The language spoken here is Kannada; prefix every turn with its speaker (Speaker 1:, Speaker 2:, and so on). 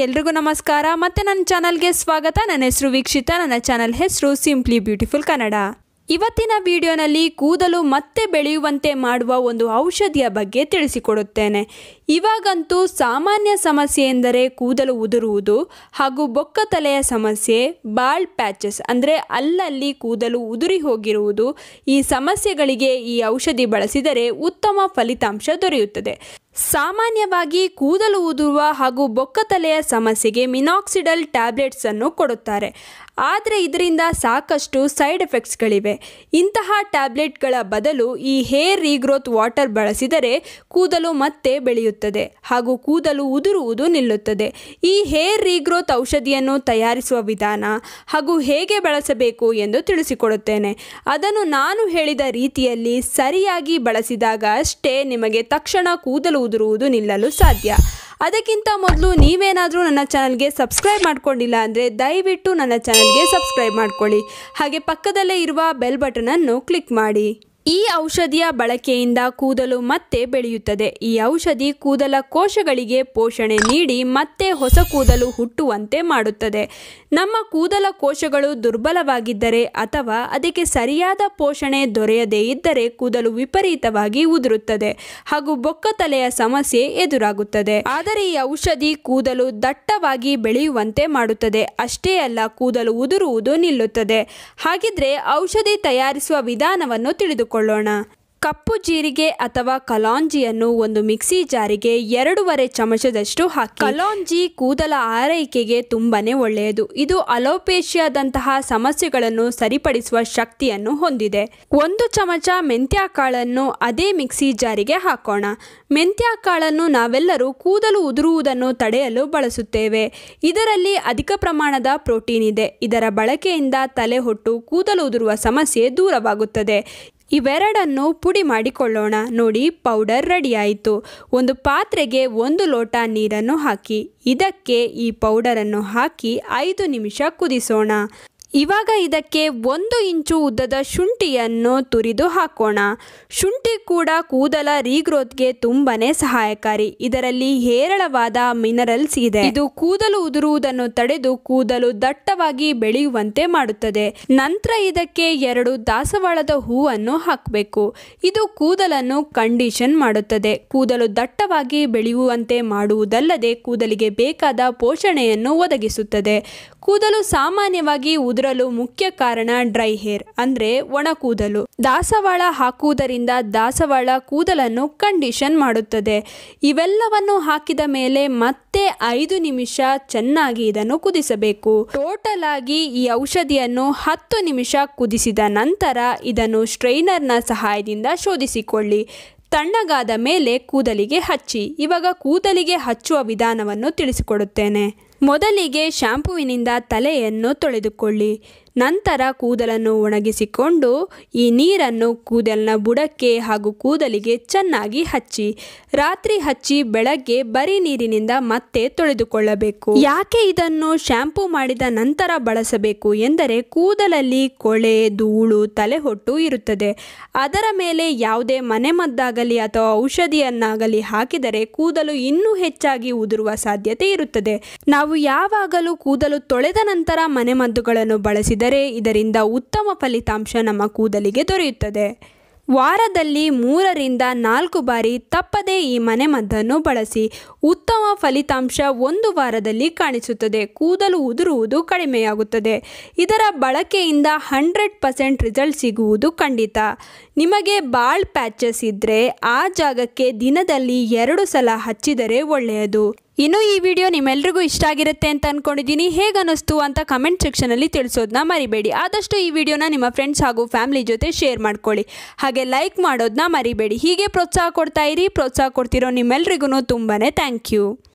Speaker 1: ಎಲ್ರಿಗೂ ನಮಸ್ಕಾರ ಮತ್ತೆ ನನ್ನ ಚಾನಲ್ಗೆ ಸ್ವಾಗತ ನನ್ನ ಹೆಸರು ವೀಕ್ಷಿತ ನನ್ನ ಚಾನಲ್ ಹೆಸರು ಸಿಂಪ್ಲಿ ಬ್ಯೂಟಿಫುಲ್ ಕನ್ನಡ ಇವತ್ತಿನ ವಿಡಿಯೋನಲ್ಲಿ ಕೂದಲು ಮತ್ತೆ ಬೆಳೆಯುವಂತೆ ಮಾಡುವ ಒಂದು ಔಷಧಿಯ ಬಗ್ಗೆ ತಿಳಿಸಿಕೊಡುತ್ತೇನೆ ಇವಾಗಂತೂ ಸಾಮಾನ್ಯ ಸಮಸ್ಯೆ ಎಂದರೆ ಕೂದಲು ಉದುರುವುದು ಹಾಗೂ ಬೊಕ್ಕ ತಲೆಯ ಸಮಸ್ಯೆ ಬಾಳ್ ಪ್ಯಾಚಸ್ ಅಂದರೆ ಅಲ್ಲಲ್ಲಿ ಕೂದಲು ಉದುರಿ ಹೋಗಿರುವುದು ಈ ಸಮಸ್ಯೆಗಳಿಗೆ ಈ ಔಷಧಿ ಬಳಸಿದರೆ ಉತ್ತಮ ಫಲಿತಾಂಶ ದೊರೆಯುತ್ತದೆ ಸಾಮಾನ್ಯವಾಗಿ ಕೂದಲು ಉದುರುವ ಹಾಗೂ ಬೊಕ್ಕ ತಲೆಯ ಸಮಸ್ಯೆಗೆ ಮಿನಾಕ್ಸಿಡಲ್ ಟ್ಯಾಬ್ಲೆಟ್ಸ್ ಅನ್ನು ಕೊಡುತ್ತಾರೆ ಆದರೆ ಇದರಿಂದ ಸಾಕಷ್ಟು ಸೈಡ್ ಎಫೆಕ್ಟ್ಸ್ಗಳಿವೆ ಇಂತಹ ಟ್ಯಾಬ್ಲೆಟ್ಗಳ ಬದಲು ಈ ಹೇರ್ ರೀಗ್ರೋತ್ ವಾಟರ್ ಬಳಸಿದರೆ ಕೂದಲು ಮತ್ತೆ ಬೆಳೆಯುತ್ತದೆ ಹಾಗೂ ಕೂದಲು ಉದುರುವುದು ನಿಲ್ಲುತ್ತದೆ ಈ ಹೇರ್ ರೀಗ್ರೋತ್ ಔಷಧಿಯನ್ನು ತಯಾರಿಸುವ ವಿಧಾನ ಹಾಗೂ ಹೇಗೆ ಬಳಸಬೇಕು ಎಂದು ತಿಳಿಸಿಕೊಡುತ್ತೇನೆ ಅದನ್ನು ನಾನು ಹೇಳಿದ ರೀತಿಯಲ್ಲಿ ಸರಿಯಾಗಿ ಬಳಸಿದಾಗ ಅಷ್ಟೇ ನಿಮಗೆ ತಕ್ಷಣ ಕೂದಲು ಉದುರುವುದು ನಿಲ್ಲಲು ಸಾಧ್ಯ ಅದಕ್ಕಿಂತ ಮೊದಲು ನೀವೇನಾದರೂ ನನ್ನ ಚಾನಲ್ಗೆ ಸಬ್ಸ್ಕ್ರೈಬ್ ಮಾಡ್ಕೊಂಡಿಲ್ಲ ಅಂದರೆ ದಯವಿಟ್ಟು ನನ್ನ ಚಾನಲ್ಗೆ ಸಬ್ಸ್ಕ್ರೈಬ್ ಮಾಡ್ಕೊಳ್ಳಿ ಹಾಗೆ ಪಕ್ಕದಲ್ಲೇ ಇರುವ ಬೆಲ್ ಬಟನನ್ನು ಕ್ಲಿಕ್ ಮಾಡಿ ಈ ಔಷಧಿಯ ಬಳಕೆಯಿಂದ ಕೂದಲು ಮತ್ತೆ ಬೆಳೆಯುತ್ತದೆ ಈ ಔಷಧಿ ಕೂದಲ ಕೋಶಗಳಿಗೆ ಪೋಷಣೆ ನೀಡಿ ಮತ್ತೆ ಹೊಸ ಕೂದಲು ಹುಟ್ಟುವಂತೆ ಮಾಡುತ್ತದೆ ನಮ್ಮ ಕೂದಲ ಕೋಶಗಳು ದುರ್ಬಲವಾಗಿದ್ದರೆ ಅಥವಾ ಅದಕ್ಕೆ ಸರಿಯಾದ ಪೋಷಣೆ ದೊರೆಯದೇ ಇದ್ದರೆ ಕೂದಲು ವಿಪರೀತವಾಗಿ ಉದುರುತ್ತದೆ ಹಾಗೂ ಬೊಕ್ಕ ತಲೆಯ ಸಮಸ್ಯೆ ಎದುರಾಗುತ್ತದೆ ಆದರೆ ಈ ಔಷಧಿ ಕೂದಲು ದಟ್ಟವಾಗಿ ಬೆಳೆಯುವಂತೆ ಮಾಡುತ್ತದೆ ಅಷ್ಟೇ ಅಲ್ಲ ಕೂದಲು ಉದುರುವುದು ನಿಲ್ಲುತ್ತದೆ ಹಾಗಿದ್ರೆ ಔಷಧಿ ತಯಾರಿಸುವ ವಿಧಾನವನ್ನು ತಿಳಿದುಕೊಳ್ಳೋಣ ಕಪ್ಪು ಜೀರಿಗೆ ಅಥವಾ ಕಲಾಂಜಿಯನ್ನು ಒಂದು ಮಿಕ್ಸಿ ಜಾರಿಗೆ ಎರಡೂವರೆ ಚಮಚದಷ್ಟು ಹಾಕಿ ಕಲಾಂಜಿ ಕೂದಲ ಆರೈಕೆಗೆ ತುಂಬಾನೇ ಒಳ್ಳೆಯದು ಇದು ಅಲೋಪೇಶಿಯಾದಂತಹ ಸಮಸ್ಯೆಗಳನ್ನು ಸರಿಪಡಿಸುವ ಶಕ್ತಿಯನ್ನು ಹೊಂದಿದೆ ಒಂದು ಚಮಚ ಮೆಂತ್ಯ ಕಾಳನ್ನು ಅದೇ ಮಿಕ್ಸಿ ಜಾರಿಗೆ ಹಾಕೋಣ ಮೆಂತ್ಯ ಕಾಳನ್ನು ನಾವೆಲ್ಲರೂ ಕೂದಲು ಉದುರುವುದನ್ನು ತಡೆಯಲು ಬಳಸುತ್ತೇವೆ ಇದರಲ್ಲಿ ಅಧಿಕ ಪ್ರಮಾಣದ ಪ್ರೋಟೀನ್ ಇದೆ ಇದರ ಬಳಕೆಯಿಂದ ತಲೆ ಹೊಟ್ಟು ಕೂದಲು ಉದುರುವ ಸಮಸ್ಯೆ ದೂರವಾಗುತ್ತದೆ ಇವೆರಡನ್ನು ಪುಡಿ ಮಾಡಿಕೊಳ್ಳೋಣ ನೋಡಿ ಪೌಡರ್ ರೆಡಿಯಾಯಿತು ಒಂದು ಪಾತ್ರೆಗೆ ಒಂದು ಲೋಟ ನೀರನ್ನು ಹಾಕಿ ಇದಕ್ಕೆ ಈ ಪೌಡರನ್ನು ಹಾಕಿ ಐದು ನಿಮಿಷ ಕುದಿಸೋಣ ಇವಾಗ ಇದಕ್ಕೆ ಒಂದು ಇಂಚು ಉದ್ದದ ಶುಂಠಿಯನ್ನು ತುರಿದು ಹಾಕೋಣ ಶುಂಠಿ ಕೂಡ ಕೂದಲ ರೀಗ್ರೋತ್ಗೆ ತುಂಬಾನೇ ಸಹಾಯಕಾರಿ ಇದರಲ್ಲಿ ಹೇರಳವಾದ ಮಿನರಲ್ಸ್ ಇದೆ ಇದು ಕೂದಲು ಉದುರುವುದನ್ನು ತಡೆದು ಕೂದಲು ದಟ್ಟವಾಗಿ ಬೆಳೆಯುವಂತೆ ಮಾಡುತ್ತದೆ ನಂತರ ಇದಕ್ಕೆ ಎರಡು ದಾಸವಾಳದ ಹೂವನ್ನು ಹಾಕಬೇಕು ಇದು ಕೂದಲನ್ನು ಕಂಡೀಷನ್ ಮಾಡುತ್ತದೆ ಕೂದಲು ದಟ್ಟವಾಗಿ ಬೆಳೆಯುವಂತೆ ಮಾಡುವುದಲ್ಲದೆ ಕೂದಲಿಗೆ ಬೇಕಾದ ಪೋಷಣೆಯನ್ನು ಒದಗಿಸುತ್ತದೆ ಕೂದಲು ಸಾಮಾನ್ಯವಾಗಿ ಉದುರಲು ಮುಖ್ಯ ಕಾರಣ ಡ್ರೈ ಹೇರ್ ಅಂದ್ರೆ ಒಣ ಕೂದಲು ದಾಸವಾಳ ಹಾಕುವುದರಿಂದ ದಾಸವಾಳ ಕೂದಲನ್ನು ಕಂಡೀಷನ್ ಮಾಡುತ್ತದೆ ಇವೆಲ್ಲವನ್ನು ಹಾಕಿದ ಮೇಲೆ ಮತ್ತೆ ಐದು ನಿಮಿಷ ಚೆನ್ನಾಗಿ ಇದನ್ನು ಕುದಿಸಬೇಕು ಟೋಟಲ್ ಆಗಿ ಈ ಔಷಧಿಯನ್ನು ಹತ್ತು ನಿಮಿಷ ಕುದಿಸಿದ ನಂತರ ಇದನ್ನು ಸ್ಟ್ರೈನರ್ನ ಸಹಾಯದಿಂದ ಶೋಧಿಸಿಕೊಳ್ಳಿ ತಣ್ಣಗಾದ ಮೇಲೆ ಕೂದಲಿಗೆ ಹಚ್ಚಿ ಇವಾಗ ಕೂದಲಿಗೆ ಹಚ್ಚುವ ವಿಧಾನವನ್ನು ತಿಳಿಸಿಕೊಡುತ್ತೇನೆ ಮೊದಲಿಗೆ ಶಾಂಪುವಿನಿಂದ ತಲೆಯನ್ನು ತೊಳೆದುಕೊಳ್ಳಿ ನಂತರ ಕೂದಲನ್ನು ಒಣಗಿಸಿಕೊಂಡು ಈ ನೀರನ್ನು ಕೂದಲಿನ ಬುಡಕ್ಕೆ ಹಾಗೂ ಕೂದಲಿಗೆ ಚೆನ್ನಾಗಿ ಹಚ್ಚಿ ರಾತ್ರಿ ಹಚ್ಚಿ ಬೆಳಗ್ಗೆ ಬರೀ ನೀರಿನಿಂದ ಮತ್ತೆ ತೊಳೆದುಕೊಳ್ಳಬೇಕು ಯಾಕೆ ಇದನ್ನು ಶಾಂಪೂ ಮಾಡಿದ ನಂತರ ಬಳಸಬೇಕು ಎಂದರೆ ಕೂದಲಲ್ಲಿ ಕೊಳೆ ಧೂಳು ತಲೆಹೊಟ್ಟು ಇರುತ್ತದೆ ಅದರ ಮೇಲೆ ಯಾವುದೇ ಮನೆಮದ್ದಾಗಲಿ ಅಥವಾ ಔಷಧಿಯನ್ನಾಗಲಿ ಹಾಕಿದರೆ ಕೂದಲು ಇನ್ನೂ ಹೆಚ್ಚಾಗಿ ಉದುರುವ ಸಾಧ್ಯತೆ ಇರುತ್ತದೆ ನಾವು ಯಾವಾಗಲೂ ಕೂದಲು ತೊಳೆದ ನಂತರ ಮನೆಮದ್ದುಗಳನ್ನು ಬಳಸಿದರೆ ಇದರಿಂದ ಉತ್ತಮ ಫಲಿತಾಂಶ ನಮ್ಮ ಕೂದಲಿಗೆ ದೊರೆಯುತ್ತದೆ ವಾರದಲ್ಲಿ ಮೂರರಿಂದ ನಾಲ್ಕು ಬಾರಿ ತಪ್ಪದೇ ಈ ಮನೆಮದ್ದನ್ನು ಬಳಸಿ ಉತ್ತಮ ಫಲಿತಾಂಶ ಒಂದು ವಾರದಲ್ಲಿ ಕಾಣಿಸುತ್ತದೆ ಕೂದಲು ಉದುರುವುದು ಕಡಿಮೆಯಾಗುತ್ತದೆ ಇದರ ಬಳಕೆಯಿಂದ ಹಂಡ್ರೆಡ್ ಪರ್ಸೆಂಟ್ ರಿಸಲ್ಟ್ ಸಿಗುವುದು ಖಂಡಿತ ನಿಮಗೆ ಬಾಳ್ ಪ್ಯಾಚಸ್ ಇದ್ದರೆ ಆ ಜಾಗಕ್ಕೆ ದಿನದಲ್ಲಿ ಎರಡು ಸಲ ಹಚ್ಚಿದರೆ ಒಳ್ಳೆಯದು ಇನ್ನು ಈ ವಿಡಿಯೋ ನಿಮ್ಮೆಲ್ರಿಗೂ ಇಷ್ಟ ಆಗಿರುತ್ತೆ ಅಂತ ಅನ್ಕೊಂಡಿದ್ದೀನಿ ಹೇಗೆ ಅನ್ನಿಸ್ತು ಅಂತ ಕಮೆಂಟ್ ಸೆಕ್ಷನಲ್ಲಿ ತಿಳಿಸೋದನ್ನ ಮರಿಬೇಡಿ ಆದಷ್ಟು ಈ ವಿಡಿಯೋನ ನಿಮ್ಮ ಫ್ರೆಂಡ್ಸ್ ಹಾಗೂ ಫ್ಯಾಮಿಲಿ ಜೊತೆ ಶೇರ್ ಮಾಡ್ಕೊಳ್ಳಿ ಹಾಗೆ ಲೈಕ್ ಮಾಡೋದನ್ನ ಮರಿಬೇಡಿ ಹೀಗೆ ಪ್ರೋತ್ಸಾಹ ಕೊಡ್ತಾ ಇರಿ ಪ್ರೋತ್ಸಾಹ ಕೊಡ್ತಿರೋ ನಿಮ್ಮೆಲ್ರಿಗೂ ತುಂಬಾ ಥ್ಯಾಂಕ್ ಯು